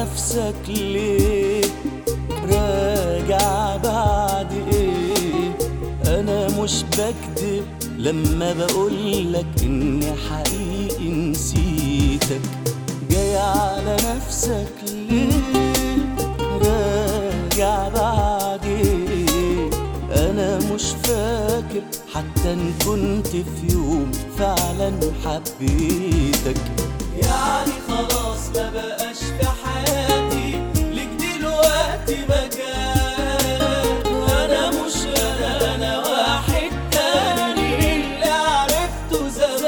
نفسك ليه راجع بعد ايه انا مش بكذب لما بقولك اني حقيقي نسيتك جاي على نفسك ليه راجع بعد ايه انا مش فاكر حتى ان كنت في يوم فعلا حبيتك يعني خلاص ما بقاش في حياتي ليك دلوقتي مكان انا مش انا انا واحد تاني اللي عرفته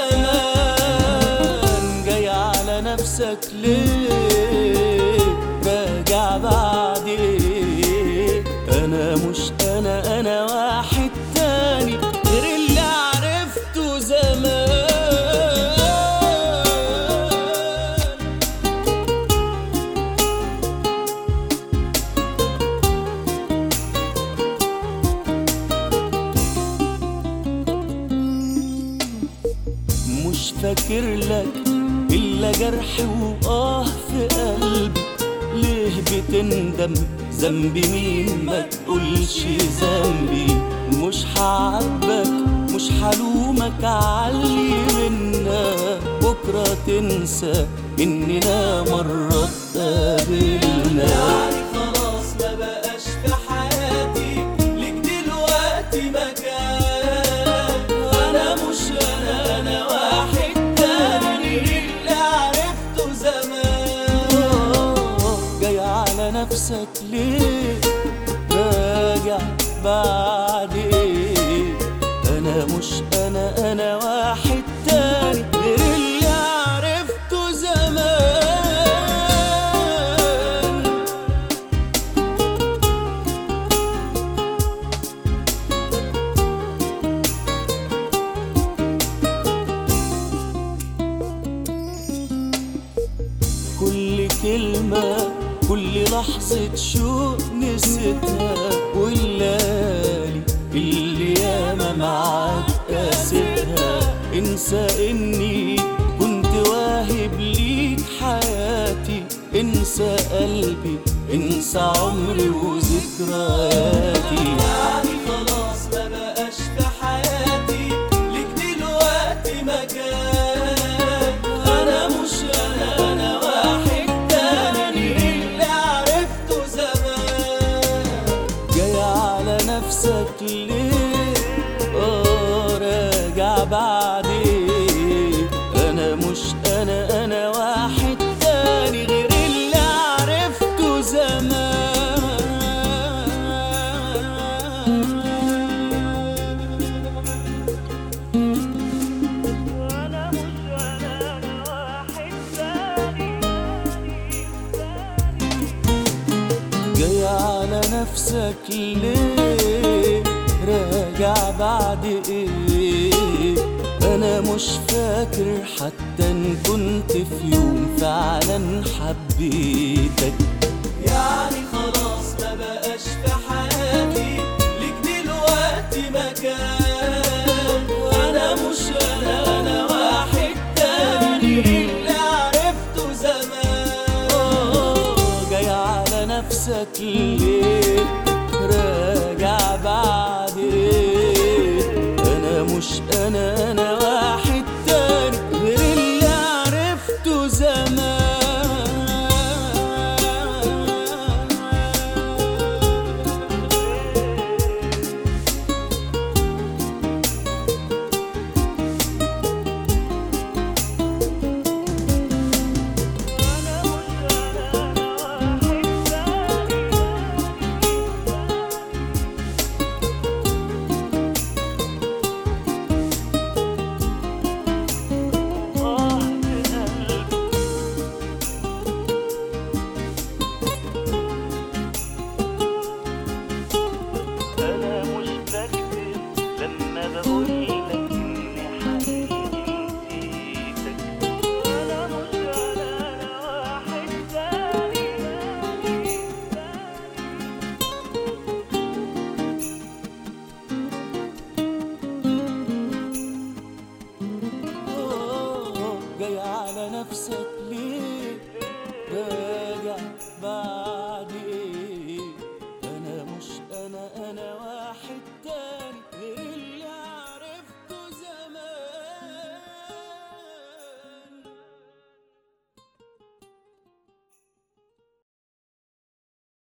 زمان جاي على نفسك ليه راجع بعد ايه انا مش انا انا واحد تاني غير اللي عرفته زمان مش فاكر لك إلا جرح وآه في قلبي ليه بتندم ذنبي مين ما تقولش ذنبي مش هعاتبك مش هلومك علي منا بكرة تنسى إننا مرة اتقابلنا يعني خلاص ما بقاش في حياتي ليك دلوقتي مكان أنا مش أنا أنا واحد تاني اللي عرفته زمان جاي على نفسك ليه راجع بعد ايه انا مش انا انا واحد تاني غير اللي عرفته زمان كل كلمة كل لحظة شوق نسيتها والليالي اللي ياما معاك قاستها انسى اني كنت واهب ليك حياتي انسى قلبي انسى عمري وذكرياتي يعني خلاص ما بقاش في حياتي ليك دلوقتي مكان انا مش انا انا واحد تاني اللي عرفته زمان جاي على نفسك ليه اه راجع بعد ايه انا مش انا انا واحد تاني غير اللي عرفته زمان وانا مش انا انا واحد ثاني جاي على نفسك ليه راجع بعد ايه انا مش فاكر حتى ان كنت في يوم فعلا حبيتك يعني خلاص ما بقاش في حياتي ليك دلوقتي مكان وانا مش انا انا واحد تاني اللي عرفته زمان جاي على نفسك ليه راجع بعد ايه انا مش انا انا واحد تاني غير اللي عرفته زمان